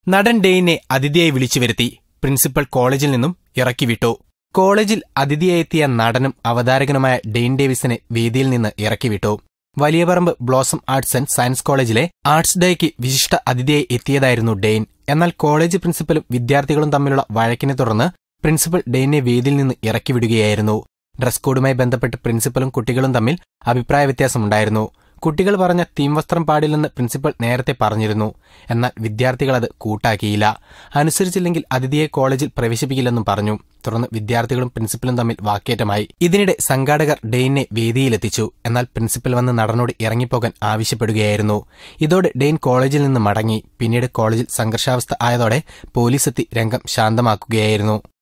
നടൻ ഡെയിനെ അതിഥിയായി വിളിച്ചു വരുത്തി പ്രിൻസിപ്പൽ കോളേജിൽ നിന്നും ഇറക്കിവിട്ടു കോളേജിൽ അതിഥിയായി എത്തിയ നടനും അവതാരകനുമായ ഡെയിൻ ഡേവിസിനെ വേദിയിൽ നിന്ന് ഇറക്കിവിട്ടു Valiyaparamba blossom arts and science കോളേജിലെ ആർട്സ് ഡേക്ക് വിശിഷ്ട അതിഥിയായി എത്തിയതായിരുന്നു ഡെയിൻ എന്നാൽ കോളേജ് പ്രിൻസിപ്പലും വിദ്യാർത്ഥികളും തമ്മിലുള്ള വഴക്കിനെ തുടർന്ന് പ്രിൻസിപ്പൽ ഡെയിനെ വേദിയിൽ നിന്ന് ഇറക്കിവിടുകയായിരുന്നു ഡ്രസ് കോഡുമായി ബന്ധപ്പെട്ട് പ്രിൻസിപ്പലും കുട്ടികളും തമ്മിൽ അഭിപ്രായ വ്യത്യാസമുണ്ടായിരുന്നു കുട്ടികൾ പറഞ്ഞ തീം വസ്ത്രം പാടില്ലെന്ന് പ്രിൻസിപ്പൽ നേരത്തെ പറഞ്ഞിരുന്നു എന്നാൽ വിദ്യാർത്ഥികൾ അത് കൂട്ടാക്കിയില്ല അനുസരിച്ചില്ലെങ്കിൽ അതിഥിയെ കോളേജിൽ പ്രവേശിപ്പിക്കില്ലെന്നും പറഞ്ഞു തുടർന്ന് വിദ്യാർത്ഥികളും പ്രിൻസിപ്പലും തമ്മിൽ വാക്കേറ്റമായി ഇതിനിടെ സംഘാടകർ ഡെയിനെ വേദിയിലെത്തിച്ചു എന്നാൽ പ്രിൻസിപ്പൽ വന്ന് നടനോട് ഇറങ്ങിപ്പോകാൻ ആവശ്യപ്പെടുകയായിരുന്നു ഇതോടെ ഡെയിൻ കോളേജിൽ നിന്ന് മടങ്ങി പിന്നീട് കോളേജിൽ സംഘർഷാവസ്ഥ ആയതോടെ പോലീസെത്തി രംഗം ശാന്തമാക്കുകയായിരുന്നു